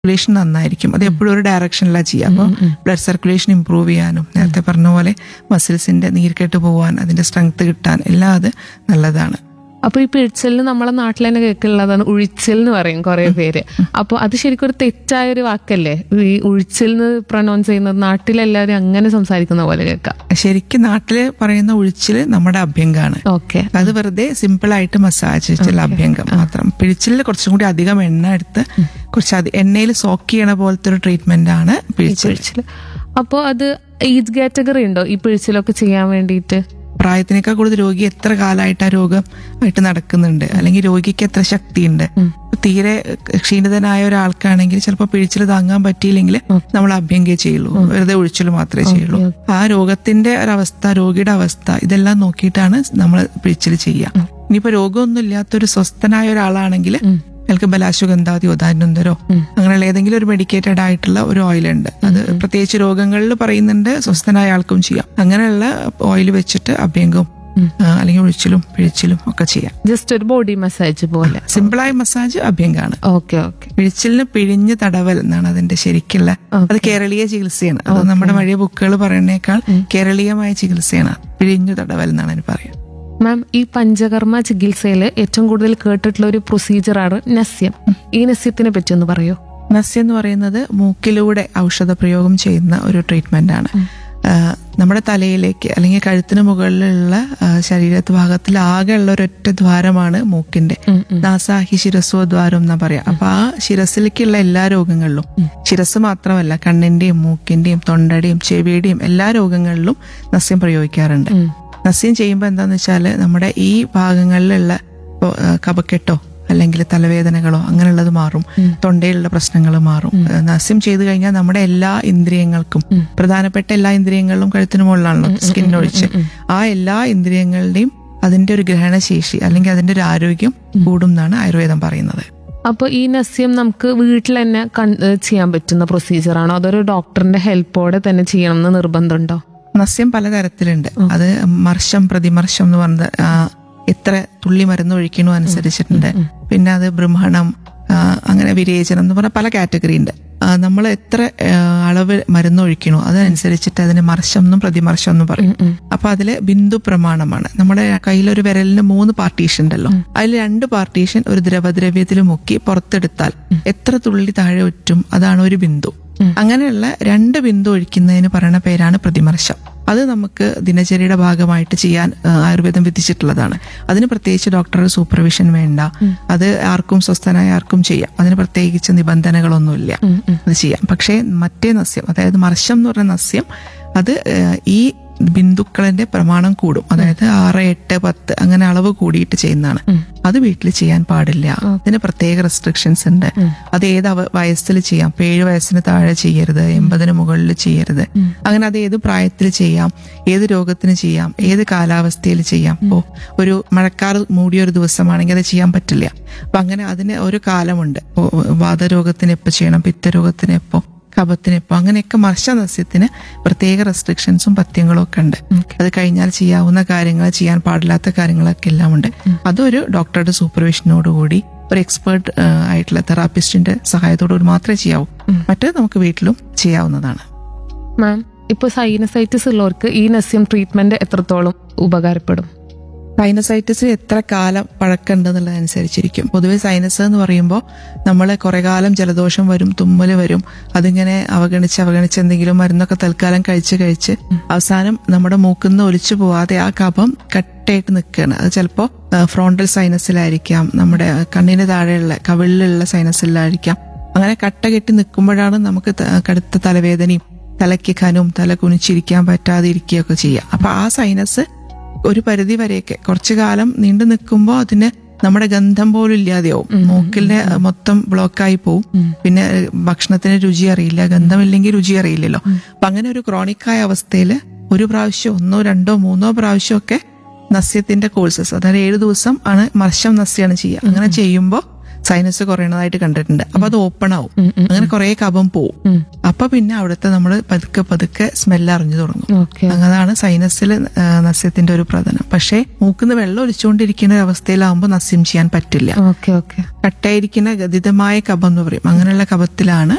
Circulation നന്നായിരിക്കും അത് എപ്പോഴും ഒരു ഡയറക്ഷനിലാണ് ചെയ്യുക അപ്പോൾ ബ്ലഡ് സർക്കുലേഷൻ ഇമ്പ്രൂവ് ചെയ്യാനും നേരത്തെ പറഞ്ഞ പോലെ മസിൽസിന്റെ നീർക്കെട്ട് പോവാൻ അതിന്റെ സ്ട്രെങ്ത് കിട്ടാൻ എല്ലാം അത് നല്ലതാണ് അപ്പൊ ഈ പിഴിച്ചലിന് നമ്മളെ നാട്ടിൽ തന്നെ കേൾക്കുള്ളതാണ് ഉഴിച്ചൽ എന്ന് പറയും കുറെ പേര് അപ്പൊ അത് ശരിക്കും ഒരു തെറ്റായ ഒരു വാക്കല്ലേ ഈ ഉഴിച്ചൽ എന്ന് പ്രൊനൗൺസ് ചെയ്യുന്നത് നാട്ടിലെല്ലാവരും അങ്ങനെ സംസാരിക്കുന്ന പോലെ കേൾക്കാം ശരിക്കും നാട്ടില് പറയുന്ന ഒഴിച്ചില് നമ്മുടെ അഭ്യംഗമാണ് ഓക്കെ അത് വെറുതെ സിമ്പിൾ ആയിട്ട് മസാജ് ചില അഭ്യംഗം മാത്രം പിഴിച്ചിലിൽ കുറച്ചും കൂടി അധികം എണ്ണ എടുത്ത് കുറച്ച് അധി- എണ്ണയിൽ സോക്ക് ചെയ്യണ പോലത്തെ ഒരു ട്രീറ്റ്മെന്റ് ആണ് പിഴിച്ചിൽ പിഴിച്ചിൽ അപ്പൊ അത് ഏജ് കാറ്റഗറി ഉണ്ടോ ഈ പിഴിച്ചിലൊക്കെ ചെയ്യാൻ വേണ്ടിയിട്ട് പ്രായത്തിനേക്കാൾ കൂടുതൽ രോഗി എത്ര കാലമായിട്ട് ആ രോഗം ആയിട്ട് നടക്കുന്നുണ്ട് അല്ലെങ്കിൽ രോഗിക്ക് എത്ര ശക്തിയുണ്ട് തീരെ ക്ഷീണിതനായ ഒരാൾക്കാണെങ്കിൽ ചിലപ്പോൾ പിഴിച്ചിൽ താങ്ങാൻ പറ്റിയില്ലെങ്കിൽ നമ്മൾ അഭ്യംഗേ ചെയ്യുള്ളൂ വെറുതെ ഒഴിച്ചിൽ മാത്രമേ ചെയ്യുള്ളൂ ആ രോഗത്തിന്റെ ഒരവസ്ഥ രോഗിയുടെ അവസ്ഥ ഇതെല്ലാം നോക്കിയിട്ടാണ് നമ്മൾ പിഴിച്ചിൽ ചെയ്യുക ഇനിയിപ്പോ രോഗമൊന്നും ഇല്ലാത്തൊരു സ്വസ്ഥനായ ഒരാളാണെങ്കിൽ അയാൾക്ക് ബലാശുഗന്ധാദിയോ ധാന്യന്തരോ അങ്ങനെയുള്ള ഏതെങ്കിലും ഒരു മെഡിക്കേറ്റഡ് ആയിട്ടുള്ള ഒരു ഓയിൽ ഉണ്ട് അത് പ്രത്യേകിച്ച് രോഗങ്ങളിൽ പറയുന്നുണ്ട് സ്വസ്ഥനായ ആൾക്കും ചെയ്യാം അങ്ങനെയുള്ള ഓയിൽ വെച്ചിട്ട് അഭ്യംഗവും ആ, അല്ലെങ്കിൽ ഒഴിച്ചിലും പിഴിച്ചിലും ഒക്കെ ചെയ്യാം ജസ്റ്റ് ഒരു ബോഡി മസാജ് പോലെ സിമ്പിളായ മസാജ് അഭ്യംഗാണ് ഓക്കെ ഓക്കെ പിഴിച്ചിലിന് പിഴിഞ്ഞ് തടവൽ എന്നാണ് അതിന്റെ ശരിക്കുള്ള അത് കേരളീയ ചികിത്സയാണ് അത് നമ്മുടെ വഴിയ ബുക്കുകൾ പറയുന്നേക്കാൾ കേരളീയമായ ചികിത്സയാണ് പിഴിഞ്ഞു തടവൽ എന്നാണ് അതിന് പറയുക മാം ഈ പഞ്ചകർമ്മ ചികിത്സയിൽ ഏറ്റവും കൂടുതൽ കേട്ടിട്ടുള്ള ഒരു പ്രൊസീജിയറാണ് നസ്യം ഈ നസ്യത്തിനെ പറ്റി ഒന്ന് പറയോ നസ്യ എന്ന് പറയുന്നത് മൂക്കിലൂടെ ഔഷധ പ്രയോഗം ചെയ്യുന്ന ഒരു ട്രീറ്റ്മെന്റ് ആണ് ആ, നമ്മുടെ തലയിലേക്ക് അല്ലെങ്കിൽ കഴുത്തിന് മുകളിലുള്ള ആ, ശരീരത്ത് ഭാഗത്തിൽ ആകെ ഉള്ള ഒരൊറ്റ ദ്വാരമാണ് മൂക്കിന്റെ നാസാഹി ശിരസ്വ ദ്വാരം എന്നാ പറയാം അപ്പൊ ആ ശിരസിലേക്കുള്ള എല്ലാ രോഗങ്ങളിലും ശിരസ് മാത്രമല്ല കണ്ണിന്റെയും മൂക്കിന്റെയും തൊണ്ടയുടെയും ചെവിയുടെയും എല്ലാ രോഗങ്ങളിലും നസ്യം പ്രയോഗിക്കാറുണ്ട് നസ്യം ചെയ്യുമ്പോൾ എന്താന്ന് വെച്ചാല് നമ്മുടെ ഈ ഭാഗങ്ങളിലുള്ള ഇപ്പോ, ആ, കഫക്കെട്ടോ അല്ലെങ്കിൽ തലവേദനകളോ അങ്ങനെയുള്ളത് മാറും തൊണ്ടയിലുള്ള പ്രശ്നങ്ങൾ മാറും ആ, നസ്യം ചെയ്തു കഴിഞ്ഞാൽ നമ്മുടെ എല്ലാ ഇന്ദ്രിയങ്ങൾക്കും പ്രധാനപ്പെട്ട എല്ലാ ഇന്ദ്രിയങ്ങളിലും കഴുത്തിന് മുകളിലാണല്ലോ സ്കിന്നൊഴിച്ച് ആ എല്ലാ ഇന്ദ്രിയങ്ങളുടെയും അതിന്റെ ഒരു ഗ്രഹണശേഷി അല്ലെങ്കിൽ അതിന്റെ ഒരു ആരോഗ്യം കൂടും എന്നാണ് ആയുർവേദം പറയുന്നത് അപ്പൊ ഈ നസ്യം നമുക്ക് വീട്ടിൽ തന്നെ കൺ- ഏഹ് ചെയ്യാൻ പറ്റുന്ന പ്രൊസീജിയർ ആണോ അതൊരു ഡോക്ടറിന്റെ ഹെൽപ്പോടെ തന്നെ ചെയ്യണം എന്ന് നിർബന്ധമുണ്ടോ നസ്യം പലതരത്തിലുണ്ട് അത് മർഷം പ്രതിമർഷം എന്ന് പറഞ്ഞത് ആ, എത്ര തുള്ളി മരുന്ന് ഒഴിക്കണോ അനുസരിച്ചിട്ടുണ്ട് പിന്നെ അത് ബ്രഹ്മണം ആ, അങ്ങനെ വിരേചനം എന്ന് പറഞ്ഞ പല കാറ്റഗറി ഉണ്ട് നമ്മൾ എത്ര ആ, അളവ് മരുന്ന് ഒഴിക്കണോ അതനുസരിച്ചിട്ട് അതിന് മർഷം എന്നും പ്രതിമർഷം എന്നും പറയും അപ്പൊ അതില് ബിന്ദു പ്രമാണമാണ് നമ്മുടെ കയ്യിലൊരു വിരലിന് മൂന്ന് പാർട്ടീഷൻ ഉണ്ടല്ലോ അതിൽ രണ്ട് പാർട്ടീഷൻ ഒരു ദ്രവദ്രവ്യത്തിൽ മുക്കി പുറത്തെടുത്താൽ എത്ര തുള്ളി താഴെ ഒറ്റും അതാണ് ഒരു ബിന്ദു അങ്ങനെയുള്ള രണ്ട് ബിന്ദു ഒഴിക്കുന്നതിന് പറയുന്ന പേരാണ് പ്രതിമർശം അത് നമുക്ക് ദിനചര്യയുടെ ഭാഗമായിട്ട് ചെയ്യാൻ ആ, ആയുർവേദം വിധിച്ചിട്ടുള്ളതാണ് അതിന് പ്രത്യേകിച്ച് ഡോക്ടറുടെ സൂപ്പർവിഷൻ വേണ്ട അത് ആർക്കും സ്വസ്ഥനായ ആർക്കും ചെയ്യാം അതിന് പ്രത്യേകിച്ച് നിബന്ധനകളൊന്നുമില്ല അത് ചെയ്യാം പക്ഷേ മറ്റേ നസ്യം അതായത് മർശം എന്ന് പറഞ്ഞ നസ്യം അത് ആ, ഈ ബിന്ദുക്കളിന്റെ പ്രമാണം കൂടും അതായത് ആറ് എട്ട് പത്ത് അങ്ങനെ അളവ് കൂടിയിട്ട് ചെയ്യുന്നതാണ് അത് വീട്ടിൽ ചെയ്യാൻ പാടില്ല അതിന് പ്രത്യേക റെസ്ട്രിക്ഷൻസ് ഉണ്ട് അത് ഏത് അവ- വയസ്സിൽ ചെയ്യാം ഇപ്പൊ ഏഴ് വയസ്സിന് താഴെ ചെയ്യരുത് എൺപതിന് മുകളിൽ ചെയ്യരുത് അങ്ങനെ അത് ഏത് പ്രായത്തിൽ ചെയ്യാം ഏത് രോഗത്തിന് ചെയ്യാം ഏത് കാലാവസ്ഥയിൽ ചെയ്യാം ഇപ്പോ ഒരു മഴക്കാർ മൂടിയ ഒരു ദിവസമാണെങ്കിൽ അത് ചെയ്യാൻ പറ്റില്ല അപ്പൊ അങ്ങനെ അതിന് ഒരു കാലമുണ്ട് ഇപ്പോ വാതരോഗത്തിന് എപ്പോ ചെയ്യണം പിത്തരോഗത്തിന് എപ്പോ കഫത്തിന് ഇപ്പൊ അങ്ങനെയൊക്കെ മർശനസ്യത്തിന് പ്രത്യേക റെസ്ട്രിക്ഷൻസും പഥ്യങ്ങളും ഒക്കെ ഉണ്ട് അത് കഴിഞ്ഞാൽ ചെയ്യാവുന്ന കാര്യങ്ങൾ ചെയ്യാൻ പാടില്ലാത്ത കാര്യങ്ങളൊക്കെ എല്ലാം ഉണ്ട് അതൊരു ഡോക്ടറുടെ സൂപ്പർവിഷനോടുകൂടി ഒരു എക്സ്പേർട്ട് ആയിട്ടുള്ള തെറാപ്പിസ്റ്റിന്റെ സഹായത്തോടുകൂടി മാത്രമേ ചെയ്യാവൂ മറ്റേത് നമുക്ക് വീട്ടിലും ചെയ്യാവുന്നതാണ് മാം ഇപ്പൊ സൈനസൈറ്റിസ് ഉള്ളവർക്ക് ഈ നസ്യം ട്രീറ്റ്മെന്റ് എത്രത്തോളം ഉപകാരപ്പെടും സൈനസൈറ്റിസ് എത്ര കാലം പഴക്കമുണ്ടെന്നുള്ളതനുസരിച്ചിരിക്കും പൊതുവെ സൈനസ് എന്ന് പറയുമ്പോൾ നമ്മൾ കുറെ കാലം ജലദോഷം വരും തുമ്മല് വരും അതിങ്ങനെ അവഗണിച്ച് അവഗണിച്ച് എന്തെങ്കിലും മരുന്നൊക്കെ തൽക്കാലം കഴിച്ച് കഴിച്ച് അവസാനം നമ്മുടെ മൂക്കിൽ നിന്ന് ഒലിച്ചു പോവാതെ ആ കഫം കട്ടയായിട്ട് നിൽക്കുകയാണ് അത് ചിലപ്പോൾ ഫ്രോണ്ടൽ സൈനസിലായിരിക്കാം നമ്മുടെ കണ്ണിന് താഴെയുള്ള കവിളിലുള്ള സൈനസിലായിരിക്കാം അങ്ങനെ കട്ട കെട്ടി നിൽക്കുമ്പോഴാണ് നമുക്ക് ത- കടുത്ത തലവേദനയും തലയ്ക്ക് ഖനവും തല കുനിച്ചിരിക്കാൻ പറ്റാതെ ഇരിക്കുകയൊക്കെ ചെയ്യാം അപ്പൊ ആ സൈനസ് ഒരു പരിധി വരെയൊക്കെ കുറച്ചു കാലം നീണ്ടു നിൽക്കുമ്പോൾ അതിന് നമ്മുടെ ഗന്ധം പോലും ഇല്ലാതെയാവും മൂക്കിലെ മൊത്തം ബ്ലോക്കായി പോവും പിന്നെ ഏഹ്, ഭക്ഷണത്തിന് രുചി അറിയില്ല ഗന്ധമില്ലെങ്കിൽ രുചി അറിയില്ലല്ലോ അപ്പൊ അങ്ങനെ ഒരു ക്രോണിക്കായ അവസ്ഥയിൽ ഒരു പ്രാവശ്യം ഒന്നോ രണ്ടോ മൂന്നോ പ്രാവശ്യമൊക്കെ നസ്യത്തിന്റെ കോഴ്സസ് അതായത് ഏഴു ദിവസം ആണ് മർശം നസ്യാണ് ചെയ്യുക അങ്ങനെ ചെയ്യുമ്പോൾ സൈനസ് കുറയണതായിട്ട് കണ്ടിട്ടുണ്ട് അപ്പൊ അത് ഓപ്പൺ ആവും ഉം, ഉം. അങ്ങനെ കുറെ കഫം പോവും ഉം. അപ്പൊ പിന്നെ അവിടുത്തെ നമ്മൾ പതുക്കെ പതുക്കെ സ്മെല്ല് അറിഞ്ഞു തുടങ്ങും ഓക്കെ അതാണ് സൈനസിൽ നസ്യത്തിന്റെ ഒരു പ്രധാനം പക്ഷേ മൂക്കുന്ന് വെള്ളം ഒലിച്ചുകൊണ്ടിരിക്കുന്ന ഒരു അവസ്ഥയിലാവുമ്പോൾ നസ്യം ചെയ്യാൻ പറ്റില്ല ഓക്കെ ഓക്കെ കട്ടായിരിക്കുന്ന ഗതിതമായ കഫം എന്ന് പറയും അങ്ങനെയുള്ള കഫത്തിലാണ്